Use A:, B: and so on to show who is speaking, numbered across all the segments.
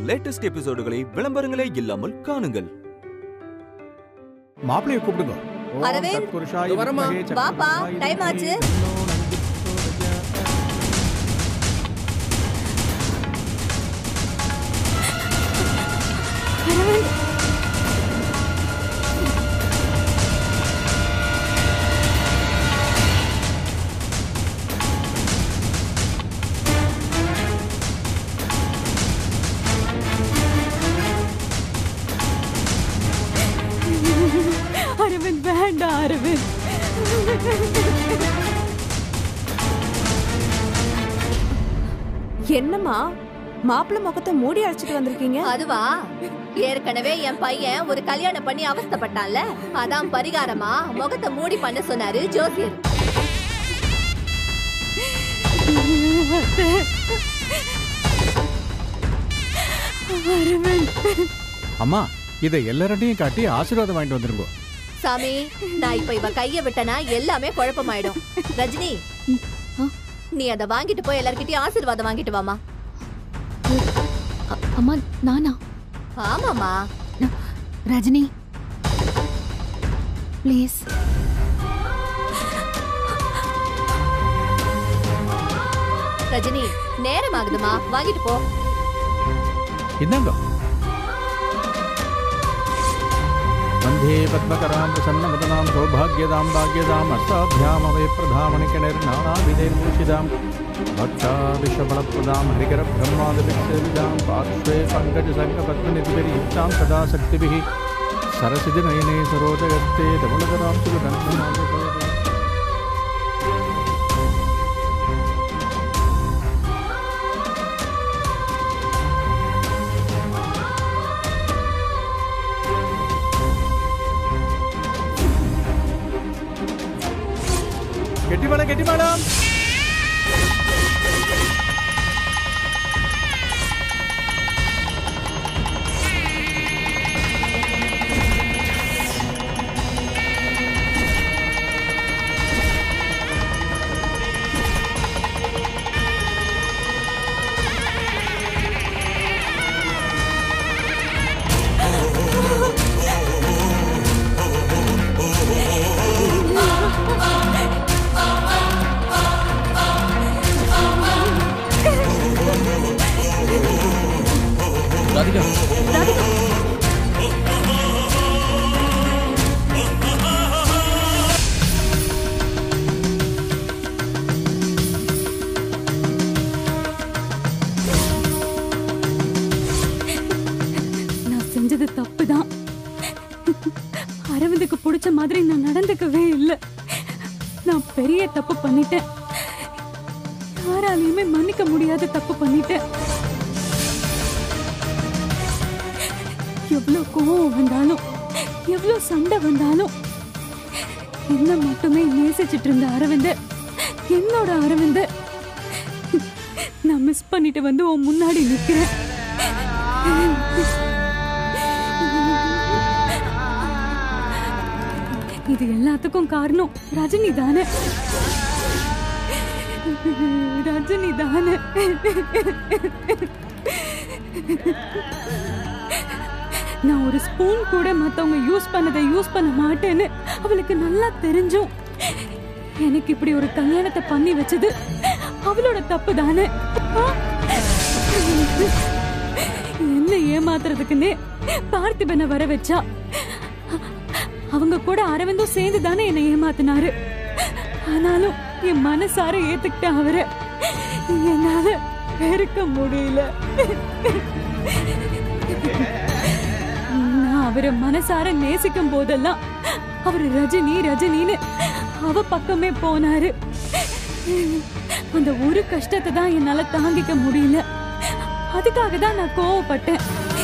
A: Latest எபிசோடுகளை விளம்பரங்களே இல்லாமல் காணுங்கள்
B: மாப்பிளைய கூப்பிடுங்க ஓம்
C: அரவிந்த்,
B: தத்புருஷாய
D: இதோ வரேம்மா.
B: வித்மஹே
C: வாப்பா,
B: சக்கரவர்த்தியாய
C: டைம் ஆச்சு.
B: தீமஹி தன்னோ நந்தி பிரச்சோதயாத்.
E: அரவிந்த் வேண்டாம் அரவிந்த்
F: என்னம்மா மாப்பிள்ளை முகத்தை மூடி அழைச்சிட்டு வந்திருக்கீங்க
C: அதுவா ஏற்கனவே என் பையன் ஒரு கல்யாணம் பண்ணி அவஸ்தைப்பட்டான்ல அதான் பரிகாரமா முகத்தை மூடி பண்ண சொன்னாரு ஜோசியர்
E: அரவிந்த்
B: அம்மா இதை எல்லார்ட்டையும் காட்டி ஆசீர்வாதம் வாங்கிட்டு வந்துருங்க
C: சாமி நான் இப்ப இவ கைய விட்டனா எல்லாமே குழப்பமாயிடும் ரஜினி நீ அதை வாங்கிட்டு போய் எல்லார்கிட்டயும் ஆசீர்வாதம் வாங்கிட்டு வாமா
E: அ- அம்மா நானா
C: ஆமாமா
E: ரஜினி ப்ளீஸ்
C: ரஜினி நேரம் ஆகுதுமா வாங்கிட்டு போ
B: இந்தாங்க வந்தே பத்மகராம் பிரசன்னமுதனாம் சௌபாகியதாம் பாக்யதாம் அஷ்டாபியாமவே பிரதாமணிக்கணிர்நானாவிதைர்மூஷிதாம் பக்ஷா விஷபலப்பிரதாம் ஹரிகர பிரம்மாதிபிக்ஷேவிதாம் பார்ஸ்வே பங்கஜ சங்க பத்மநிதிபிர்யுக்தாம் சதா சக்திபிः சரசிஜ நயனே சரோஜகஸ்தே தமுலகராம் சுகதன்மநாதே கெட்டி மேடம் கெட்டி மேடம்
D: ராதிகா
E: நான் செஞ்சது தப்பு தான் அரவிந்துக்கு பிடிச்ச மாதிரி நான் நடந்துக்கவே இல்லை நான் பெரிய தப்பு பண்ணிட்டேன் யாராலையுமே மன்னிக்க முடியாத தப்பு பண்ணிட்டேன் எவ்வளவு கோவம் வந்தாலும் எவ்வளவு சண்டை வந்தாலும் என்ன மட்டுமே நேசிச்சிட்டு இருந்த அரவிந்த என்னோட அரவிந்த நான் மிஸ் பண்ணிட்டு வந்து உன் முன்னாடி நிக்கிறேன் இது எல்லாத்துக்கும் காரணம் ரஜினி தானே ரஜினி தானே நான் ஒரு ஸ்பூன் கூட மத்தவங்க யூஸ் பண்ணதை யூஸ் பண்ண மாட்டேன்னு அவளுக்கு நல்லா தெரிஞ்சும் எனக்கு இப்படி ஒரு கல்யாணத்தை பண்ணி வச்சது அவளோட தப்பு தானே ஆ? என்ன ஏமாத்துறதுக்குன்னு பார்த்திபனை வர வச்சா அவங்க கூட அரவிந்தும் சேர்ந்து தானே என்னை ஏமாத்தினாரு ஆனாலும் என் மனசார ஏத்துக்கிட்டேன் அவரை என்னால வெறுக்க முடியல நான் அவரை மனசார நேசிக்கும் போதெல்லாம் அவர் ரஜினி ரஜினின்னு அவ பக்கமே போனாரு அந்த ஒரு கஷ்டத்தை தான் என்னால தாங்கிக்க முடியல அதுக்காக தான் நான் கோவப்பட்டேன்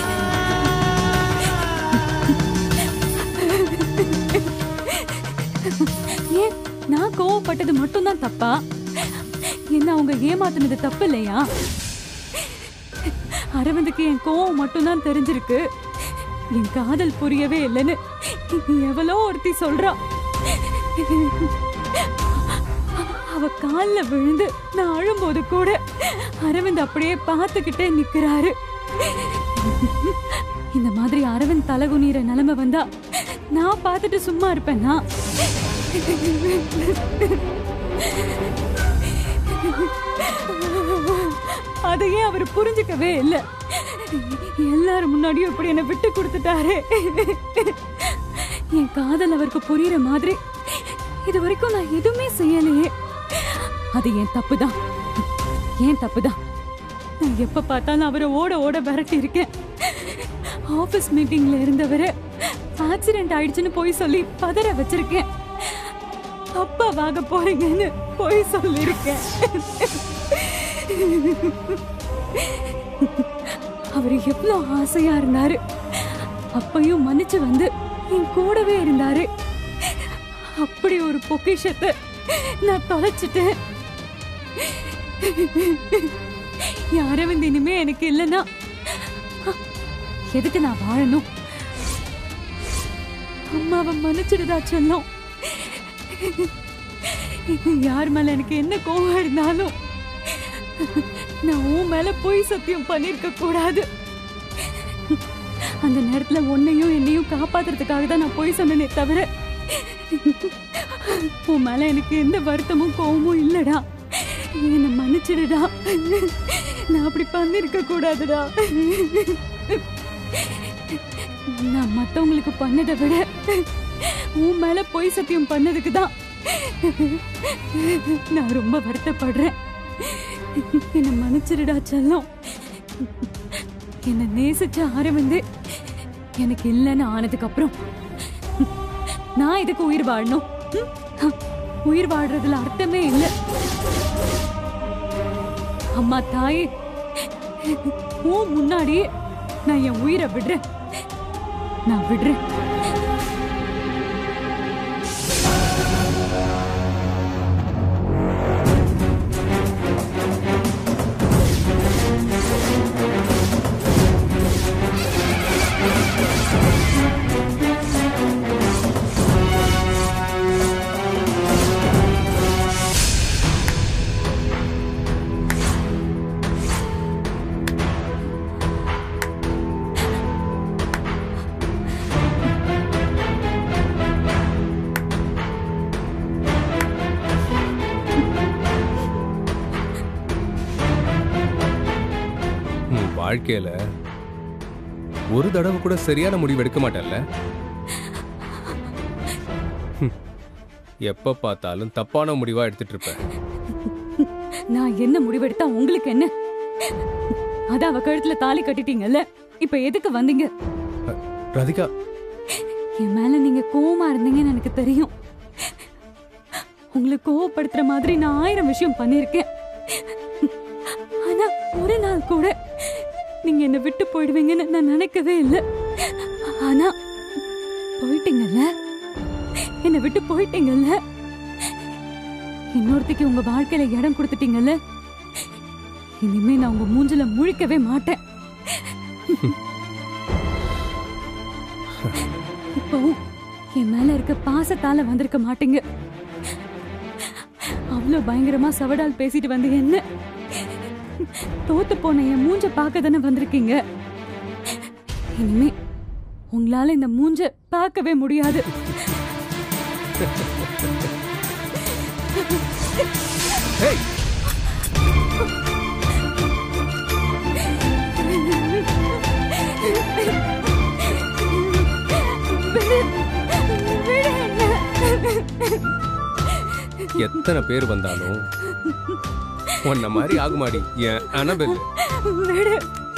E: ஏன் நான் கோவப்பட்டது மட்டும்தான் தப்பா என்ன அவங்க ஏமாத்துனது தப்பு இல்லையா அரவிந்துக்கு என் கோவம் மட்டும்தான் தெரிஞ்சிருக்கு என் காதல் புரியவே இல்லைன்னு எவ்வளோ ஒருத்தி சொல்றா அவ கால்ல விழுந்து நான் அழும்போது கூட அரவிந்த் அப்படியே பார்த்துக்கிட்டே நிக்கிறாரு இந்த மாதிரி அரவிந்த் தலகுனிற நிலைமை வந்தா நான் பார்த்துட்டு சும்மா இருப்பேனா அதையே அவர் புரிஞ்சுக்கவே இல்லை எல்லாரும் முன்னாடியும் இப்படி என்னை விட்டு கொடுத்துட்டாரு என் காதல் அவருக்கு புரியுற மாதிரி இது வரைக்கும் நான் எதுவுமே செய்யலையே அது என் தப்புதான் ஏன் தப்புதான் நான் எப்ப பார்த்தாலும் அவரை ஓட ஓட விரட்டி இருக்கேன் ஆபீஸ் மீட்டிங்ல இருந்தவரை ஆக்சிடென்ட் ஆயிடுச்சுன்னு போய் சொல்லி பதற வச்சிருக்கேன் அப்பாவாக போறீங்கன்னு போய் சொல்லிருக்கேன் அவர் எவ்வளவு ஆசையா இருந்தாரு அப்பையும் மன்னிச்சு வந்து என் கூடவே இருந்தாரு அப்படி ஒரு பொக்கிஷத்தை நான் தொலைச்சிட்டேன் என் அரவிந்த் இனிமே எனக்கு இல்லைன்னா எதுக்கு நான் வாழணும் அம்மாவை மன்னிச்சிடுதா சொல்லும் யார் மேல எனக்கு என்ன கோவம் இருந்தாலும் நான் உன் மேல பொய் சத்தியம் பண்ணிருக்க கூடாது அந்த நேரத்துல உன்னையும் என்னையும் காப்பாத்துறதுக்காக தான் நான் பொய் சொன்னனே தவிர உன் மேல எனக்கு எந்த வருத்தமும் கோவமும் இல்லடா என்னை மன்னிச்சிடுடா நான் அப்படி பண்ணிருக்க கூடாதுடா நான் மத்தவங்களுக்கு பண்ணதை விட உன் மேல பொய் சத்தியம் பண்ணதுக்கு தான் நான் ரொம்ப வருத்தப்படுறேன் என்னை மன்னிச்சிடுடா செல்லம் என்னை நேசிச்ச ஆரம்பிந்து எனக்கு இல்லைன்னு ஆனதுக்கு அப்புறம் நான் இதுக்கு உயிர் வாழணும் ம்? உயிர் வாழ்றதுல அர்த்தமே இல்லை அம்மா தாயே உன் முன்னாடியே நான் என் உயிரை விடுறேன் நான் விடுறேன்
D: உன் வாழ்க்கையில ஒரு தடவை கூட சரியான முடிவு எடுக்க மாட்டல்ல ஹம். எப்ப பார்த்தாலும் தப்பான முடிவா எடுத்துட்டு இருப்ப
E: நான் என்ன முடிவெடுத்தா உங்களுக்கு என்ன அத அவ கழுத்துல தாலி கட்டிட்டீங்கல்ல இப்ப எதுக்கு வந்தீங்க
D: ராதிகா
E: என் மேல நீங்க கோவமா இருந்தீங்கன்னு எனக்கு தெரியும் உங்களை கோவப்படுத்துற மாதிரி நான் ஆயிரம் விஷயம் பண்ணிருக்கேன் ஆனா ஒரு நாள் கூட நீங்க என்ன விட்டு போயிடுவீங்கன்னு நான் நினைக்கவே இல்லை ஆனா போயிட்டீங்கல்ல என்னை விட்டு போயிட்டீங்கல்ல இன்னொருத்திக்கு உங்க வாழ்க்கையில இடம் கொடுத்துட்டீங்கல்ல இனிமே நான் உங்க மூஞ்சில முழிக்கவே மாட்டேன் இப்பவும் என் மேல இருக்க பாசத்தால வந்திருக்க மாட்டீங்க அவ்வளவு பயங்கரமா சவடால் பேசிட்டு வந்து என்ன தோத்து போன என் மூஞ்ச பார்க்க தானே வந்திருக்கீங்க இனிமே உங்களால இந்த மூஞ்ச பார்க்கவே முடியாது விடு. விடு என்ன.
D: எத்தனை பேர் வந்தாலும் உன்ன மாதிரி ஆகுமாடி என் அனபெல்
E: விடு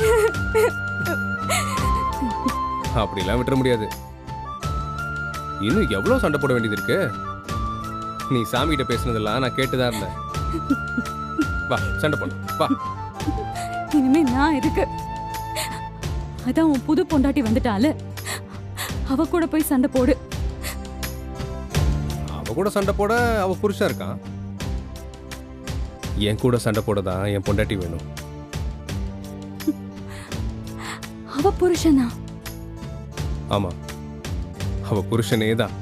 D: அப்படிலாம் விட்டுற முடியாது இன்னும் எவ்வளவு சண்டை போட வேண்டியது இருக்கு நீ சாமி கிட்ட பேசுனதெல்லாம் நான் கேட்டுதான் இருந்தேன் வா சண்டை போடு வா
E: இனிமே நான் எதுக்கு அதான் உன் புது பொண்டாட்டி வந்துட்டால அவ கூட போய் சண்டை போடு
D: அவ கூட சண்டை போட அவ புருஷன் இருக்கான் என் கூட சண்டை போட தான் என் பொண்டாட்டி வேணும்
E: அவ புருஷனா
D: ஆமா அவ புருஷனே தான்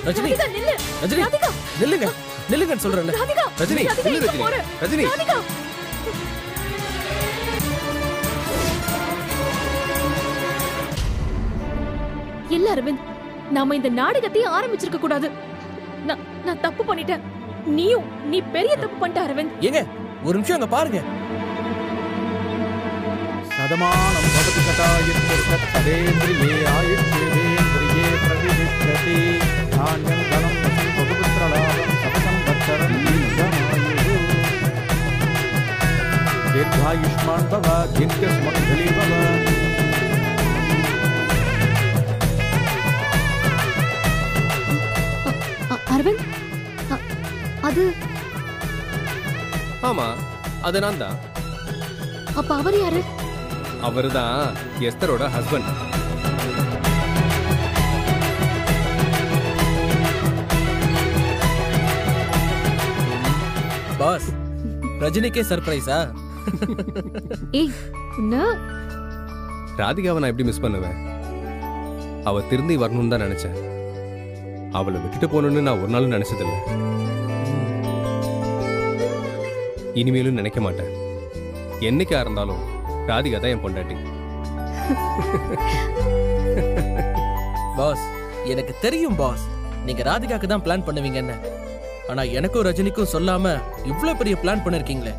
G: ரஜினி
E: ராதிகா நில்லு
G: ரஜினி
E: ராதிகா
G: நில்லுங்க நில்லுங்கன்னு சொல்றேன்ல
E: ராதிகா
D: ரஜினி
E: ராதிகா,
D: நில்லு
E: எங்க
D: ரஜினி
E: போற?
D: ரஜினி
E: ராதிகா இல்ல அரவிந்த் நாம இந்த நாடகத்தையே ஆரம்பிச்சிருக்க கூடாது நான் நான் தப்பு பண்ணிட்டேன் நீயும் நீ பெரிய தப்பு பண்ணிட்ட அரவிந்த்
G: ஏங்க ஒரு நிமிஷம் அங்க பாருங்க
B: சதமானம் பவதி கதாயித்யர்த்தத் சதேந்திரியே ஆயுஷ்யேவேந்திரியே பிரதிஷ்டதி தானியம் தனம் பசும் பகுபுத்திரலாபம் சபசம்பத்சரம் தீர்க்கமாயுः. தீர்காயுஷ்மான் பவ தீர்க்கசுமங்கலி பவ
E: அ- அரவிந்த் அ- அது
D: ஆமா அது நான் தான்
E: அப்ப அவர் யாரு
D: அவர்தான் எஸ்தரோட ஹஸ்பண்ட்
G: பாஸ் ரஜினிக்கே சர்ப்ரைஸா
E: ஏய் உன்ன
D: ராதிகாவை நான் எப்படி மிஸ் பண்ணுவேன் அவ திருந்தி வரணும்னு தான் நினைச்சேன் அவளை விட்டுட்டு போகணும்னு நான் ஒரு நாளும் நினைச்சதில்ல இனிமேலும் நினைக்க மாட்டேன் என்னைக்கா இருந்தாலும் ராதிகா தான் என் பொண்டாட்டி
G: பாஸ் எனக்கு தெரியும் பாஸ் நீங்க ராதிகாக்கு தான் பிளான் பண்ணுவீங்கன்னு ஆனா எனக்கும் ரஜினிக்கும் சொல்லாம இவ்ளோ பெரிய பிளான் பண்ணிருக்கீங்களே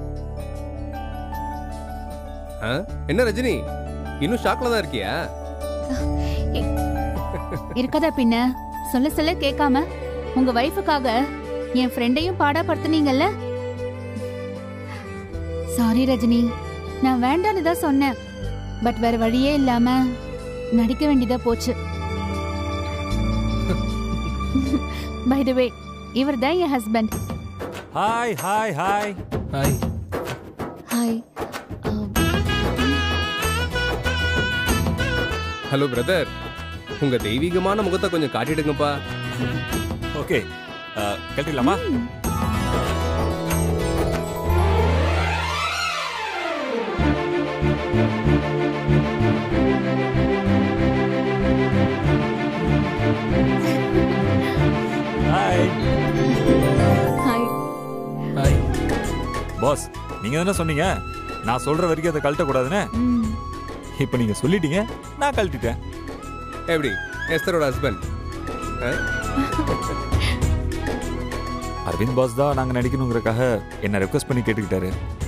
D: ஆ? என்ன ரஜினி இன்னும் ஷாக்ல தான் இருக்கியா
H: இருக்கதா பின்ன சொல்ல சொல்ல கேட்காம உங்க வைஃபுக்காக என் ஃப்ரெண்டையும் பாடாப்படுத்துனீங்கல்ல சாரி ரஜினி நான் வேண்டான்னு தான் சொன்னேன் பட் வேற வழியே இல்லாம நடிக்க வேண்டியதா போச்சு பை த வே இவர் தான் என் husband
A: hi hi hi
G: hi
E: hi
D: hello brother உங்க தெய்வீகமான முகத்தை கொஞ்சம் காட்டிடுங்கப்பா
A: ஓகே கட்டிடலாமா ஹாய்
E: ஹாய்
G: ஹாய்
A: பாஸ் நீங்க தானே சொன்னீங்க நான் சொல்ற வரைக்கும் அதை கழட்டக்கூடாதுன்னு இப்போ நீங்க சொல்லிட்டீங்க நான் கழட்டிட்டேன்
D: எப்படி எஸ்தரோட ஹஸ்பண்ட்
A: அரவிந்த் பாஸ் தான் நாங்க நடிக்கணுங்கிறக்காக என்ன ரெக்வஸ்ட் பண்ணி கேட்டுக்கிட்டாரு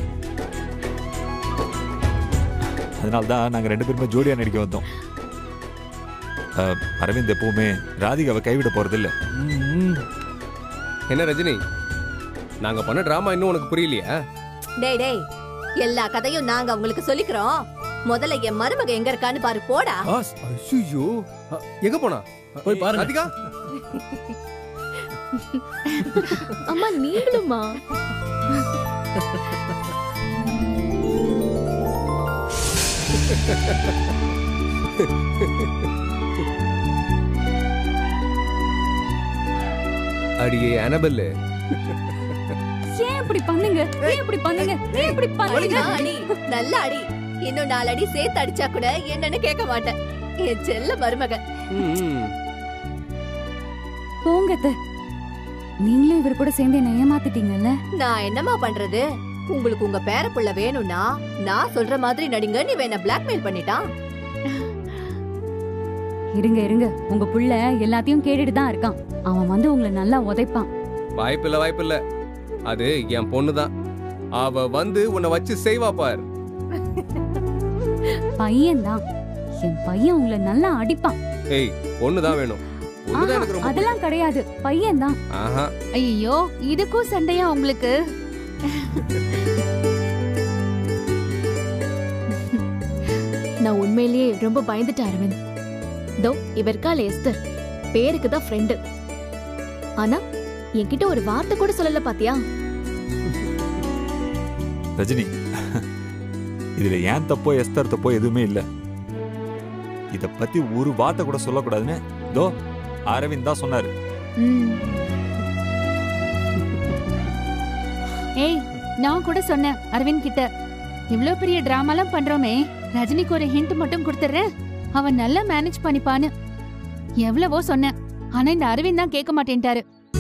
A: அதனால தான் நாங்க ரெண்டு பேருமே ஜோடியா நடிக்க வந்தோம் அஹ், அரவிந்த் எப்பவுமே ராதிகாவை கைவிட போறதில்ல
G: ம்,
D: என்ன ரஜினி நாங்க பண்ண டிராமா இன்னும் உனக்கு புரியலையா
C: டேய் டேய் எல்லா கதையும் நாங்க உங்களுக்கு சொல்லிக்கிறோம் முதல்ல என் மருமக எங்க இருக்கான்னு பாரு போடா
G: பாஸ்
D: ஐயோ எங்க போனா
G: போய் பாருங்க.
D: ராதிகா
E: அம்மா நீங்களுமா
D: அடியே அனபல்லு
E: ஏன் இப்படி பண்ணீங்க ஏன் இப்படி பண்ணீங்க ஏன் இப்படி பண்ணீங்க
C: அடிடா, அடி நல்ல அடி இன்னும் நாலு அடி சேர்த்து அடிச்சா கூட என்னன்னு கேட்க மாட்டேன் என் செல்ல மருமக
D: ம்,
E: போங்க அத்தை. நீங்களும் இவர் கூட சேர்ந்து என்ன ஏமாத்திட்டீங்கல்ல
C: நான் என்னம்மா பண்றது உங்களுக்கு உங்க பேரப்புள்ள வேணும்னா நான் சொல்ற மாதிரி நடிங்க நீ வேண பிளாக்மெயில் பண்ணிட்டான்
E: இருங்க இருங்க உங்க புள்ள எல்லாத்தையும் கேட்டுட்டு தான் இருக்கான் அவன் வந்து உங்களை நல்லா உதைப்பான்
D: வாய்ப்பில்ல வாய்ப்பில்ல அது என் பொண்ணு தான் அவ வந்து உன்னை வச்சு செய்வா பார்
E: பையன்தான் என் பையன் உங்களை நல்லா அடிப்பான்
D: ஏய் பொண்ணு தான் வேணும் பொண்ணு தான் எனக்கு ரொம்ப
E: அதெல்லாம் கிடையாது பையன்தான்
D: பிடிக்கும். ஆஹா
H: ஐயோ இதுக்கும் சண்டையா உங்களுக்கு
E: நான் உண்மையிலேயே ரொம்ப பயந்துட்டேன் அரவிந்த் தோ இவர்கால எஸ்தர் பேருக்கு தான் ஃப்ரெண்டு ஆனா என்கிட்ட ஒரு வார்த்தை கூட சொல்லல பாத்தியா
A: ரஜினி இதுல ஏன் தப்போ எஸ்தர் தப்போ எதுவுமே இல்ல இத பத்தி ஒரு வார்த்தை கூட சொல்லக்கூடாதுன்னு தோ அரவிந்த் தான் சொன்னாரு
H: ம். ஏய் நான் கூட சொன்னேன் அரவிந்த் கிட்ட இவ்ளோ பெரிய டிராமாலாம் பண்றோமே ரஜினிக்கு ஒரு ஹிண்ட் மட்டும் கொடுத்துறேன் அவன் நல்லா மேனேஜ் பண்ணிப்பான்னு எவ்வளவோ சொன்னேன் ஆனா இந்த அரவிந்த் தான் கேட்க மாட்டேன்ட்டாரு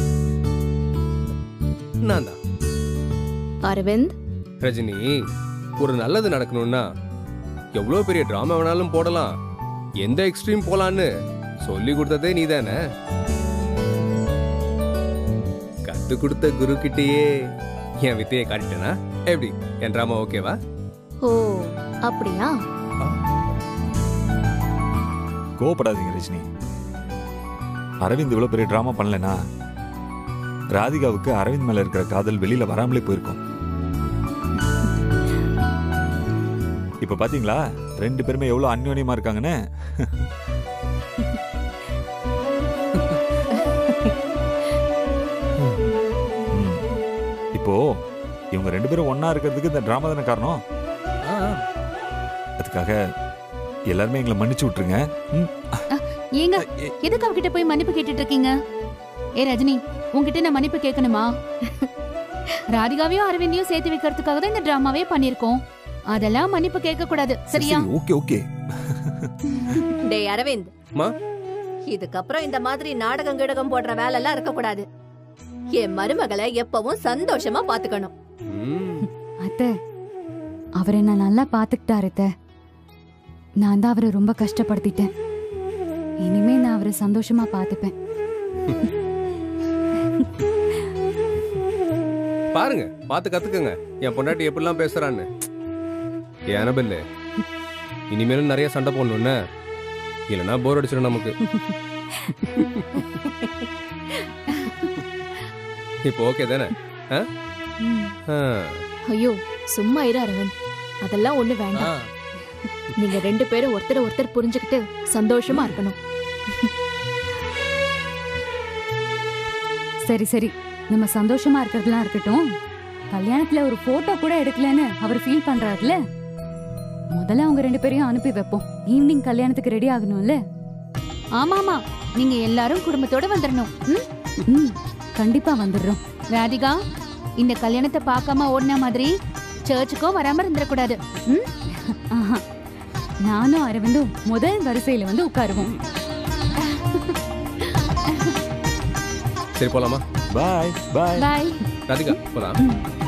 D: நான் தான்
C: அரவிந்த்
D: ரஜினி ஒரு நல்லது நடக்கணும்னா எவ்வளோ பெரிய ட்ராமா வேணாலும் போடலாம் எந்த எக்ஸ்ட்ரீம் போலான்னு சொல்லி கொடுத்ததே நீ தானே கத்து கொடுத்த குரு கிட்டேயே என் வித்தையை காட்டிட்டேனா எப்படி என் ட்ராமா ஓகேவா
C: ஓ அப்படியா
A: கோவப்படாதீங்க ரஜினி அரவிந்த் இவ்வளவு பெரிய டிராமா பண்ணலனா ராதிகாவுக்கு அரவிந்த் மேல இருக்கிற காதல் வெளியில வராமலே போயிருக்கும் இப்ப பாத்தீங்களா ரெண்டு பேருமே எவ்வளவு அந்யோன்யமா இருக்காங்கன்னு ம். இப்போ இவங்க ரெண்டு பேரும் ஒண்ணா இருக்கிறதுக்கு இந்த டிராமா தானே காரணம்
G: ஆ, ஆ.
A: அதுக்காக எல்லாருமே எங்களை மன்னிச்சு விட்டுருங்க ம்.
H: ஏங்க எதுக்கு அவகிட்ட போய் மன்னிப்பு கேட்டுட்டு இருக்கீங்க ஏ ரஜினி உன்கிட்ட நான் மன்னிப்பு கேட்கணுமா ராதிகாவையும் அரவிந்தையும் சேர்த்து வைக்கிறதுக்காக தான் இந்த டிராமாவே பண்ணிருக்கோம் அதெல்லாம் மன்னிப்பு கேட்க கூடாது சரியா
A: சரி, ஓகே ஓகே
C: டேய் அரவிந்த்
D: அம்மா.
C: இதுக்கப்புறம் இந்த மாதிரி நாடகம் கிடகம் போடுற வேலை எல்லாம் இருக்க கூடாது என் மருமகளை எப்பவும் சந்தோஷமா பாத்துக்கணும்
D: ம்,
H: அத்தை அவர் என்ன நல்லா பாத்துக்கிட்டாரு அத்தை நான் தான் அவரை ரொம்ப கஷ்டப்படுத்திட்டேன் இனிமே நான் அவரை சந்தோஷமா பாத்துப்பேன்
D: பாருங்க பார்த்து கத்துக்கங்க என் பொண்டாட்டி எப்படிலாம் பேசுறான்னு ஏன் அனபெல்லு இனிமேலும் நிறைய சண்டை போடணும்னு இல்லைன்னா போர் அடிச்சிடும் நமக்கு இப்போ ஓகே தானே ஆ? ஆ.
I: ஐயோ சும்மா இரு அரவிந்த் அதெல்லாம் ஒண்ணு
G: ஆ,
I: வேண்டாம் நீங்க ரெண்டு பேரும் ஒருத்தர் ஒருத்தர் புரிஞ்சுக்கிட்டு சந்தோஷமா இருக்கணும்
E: சரி சரி நம்ம சந்தோஷமா இருக்கிறதுலாம் இருக்கட்டும் கல்யாணத்துல ஒரு போட்டோ கூட எடுக்கலன்னு அவர் ஃபீல் பண்றாருல முதல்ல அவங்க ரெண்டு பேரையும் அனுப்பி வைப்போம் ஈவினிங் கல்யாணத்துக்கு ரெடி ஆகணும்ல
H: ஆமா ஆமா நீங்க எல்லாரும் குடும்பத்தோட வந்துடணும் ம்?
E: ம் கண்டிப்பா வந்துடுறோம்
H: ராதிகா இந்த கல்யாணத்தை பார்க்காம ஓடின மாதிரி சர்ச்சுக்கும் வராம இருந்துடக்கூடாது ம்?
E: ஆஹா. நானும் அரவிந்தும் முதல் வரிசையில வந்து உட்காருவோம்
D: சரி போலாமா
A: பாய் பாய்
H: பாய்
D: ராதிகா போலாம்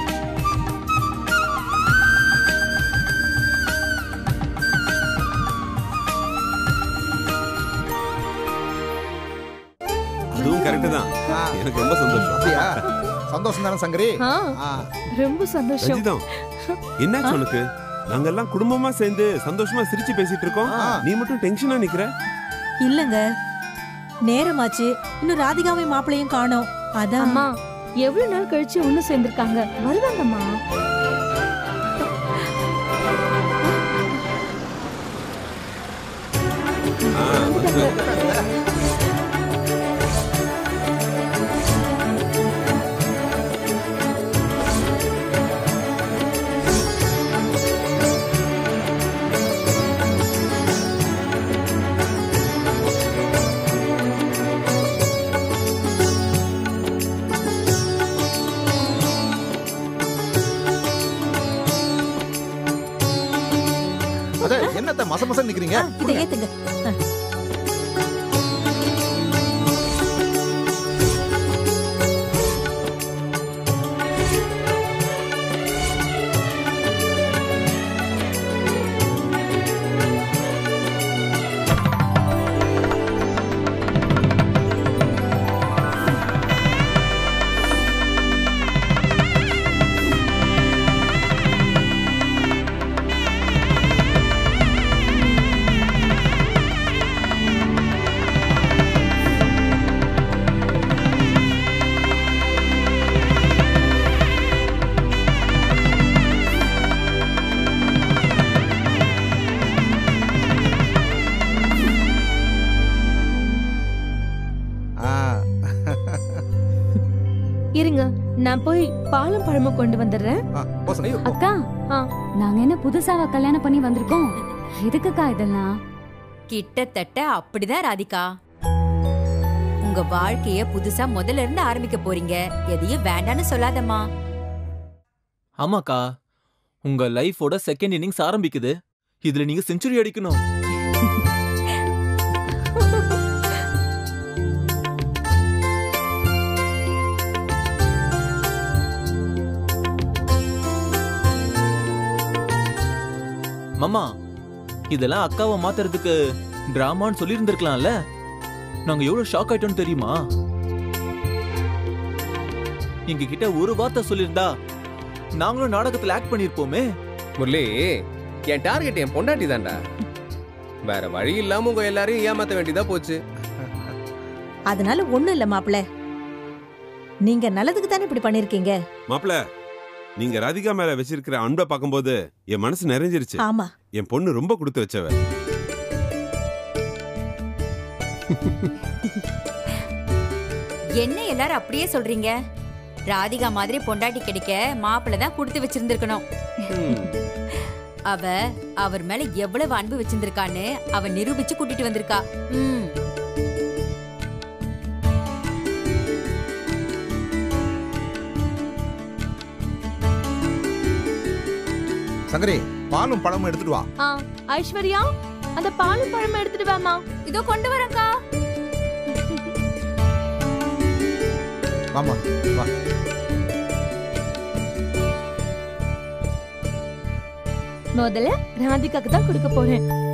J: அதுவும் கரெக்ட் தான் எனக்கு ரொம்ப சந்தோஷம்
K: அப்படியா சந்தோஷம் தானே சங்கரி
I: ஆ,
K: ஆ,
I: ரொம்ப சந்தோஷம்
J: ரஞ்சிதம் என்னாச்சு உனக்கு நாங்கெல்லாம் குடும்பமா சேர்ந்து சந்தோஷமா சிரிச்சு பேசிட்டு இருக்கோம்
K: ஆ.
J: நீ மட்டும் டென்ஷனா நிக்கிற
L: இல்லங்க நேரமாச்சு இன்னும் ராதிகாவை மாப்பிளையும் காணோம் அதான்
I: அம்மா எவ்வளவு நாள் கழிச்சு ஒண்ணு சேர்ந்திருக்காங்க வருவாங்கம்மா
K: அத என்னத்த மச மச நிக்கிறீங்க
L: ஆ, இதை ஏத்துங்க ஆ.
K: ஆ,
I: இருங்க நான் போய் பாலும் பழமும் கொண்டு வந்துடுறேன்
K: ஆ, போ சங்கரி, போ.
E: அக்கா
I: ஆ.
E: நாங்க என்ன புதுசாவா கல்யாணம் பண்ணி வந்திருக்கோம் எதுக்குக்கா இதெல்லாம்
M: கிட்டத்தட்ட அப்படிதான் ராதிகா உங்க வாழ்க்கைய புதுசா முதல்ல இருந்து ஆரம்பிக்க போறீங்க எதையும் வேண்டான்னு சொல்லாதம்மா
N: ஆமாக்கா உங்க லைஃபோட செகண்ட் இன்னிங்ஸ் ஆரம்பிக்குது இதுல நீங்க செஞ்சுரி அடிக்கணும் மாமா இதெல்லாம் அக்காவை மாத்துறதுக்கு டிராமான்னு சொல்லி இருந்திருக்கலாம்ல நாங்க எவ்வளவு ஷாக் ஆயிட்டோம்னு தெரியுமா எங்க கிட்ட ஒரு வார்த்தை சொல்லியிருந்தா நாங்களும் நாடகத்துல ஆக்ட் பண்ணிருப்போமே
D: முரளி என் டார்கெட் என் பொண்டாட்டி தான்டா வேற வழி இல்லாம உங்க எல்லாரையும் ஏமாத்த வேண்டியதா போச்சு
L: அதனால ஒண்ணும் இல்ல மாப்பிள நீங்க நல்லதுக்கு தானே இப்படி பண்ணிருக்கீங்க
J: மாப்பிள நீங்க ராதிகா மேல வச்சிருக்கிற அன்பை பார்க்கும்போது என் மனசு நிறைஞ்சிருச்சு
L: ஆமா
J: என் பொண்ணு ரொம்ப கொடுத்து வச்சவ
M: என்ன எல்லாரும் அப்படியே சொல்றீங்க ராதிகா மாதிரி பொண்டாட்டி கிடைக்க மாப்பிள்ளை தான் கொடுத்து வச்சிருந்திருக்கணும் அவ அவர் மேல எவ்வளவு அன்பு வச்சிருந்திருக்கான்னு அவ நிரூபிச்சு கூட்டிட்டு வந்திருக்கா ம்
K: சங்கரி பாலும் பழமும் எடுத்துட்டு வா
F: ஆ ஐஸ்வர்யா அந்த பாலும் பழமும் எடுத்துட்டு வாமா
M: இதோ கொண்டு வரேன்க்கா
K: வாமா வா
F: முதல்ல ராதிகாக்கு தான் கொடுக்க போறேன்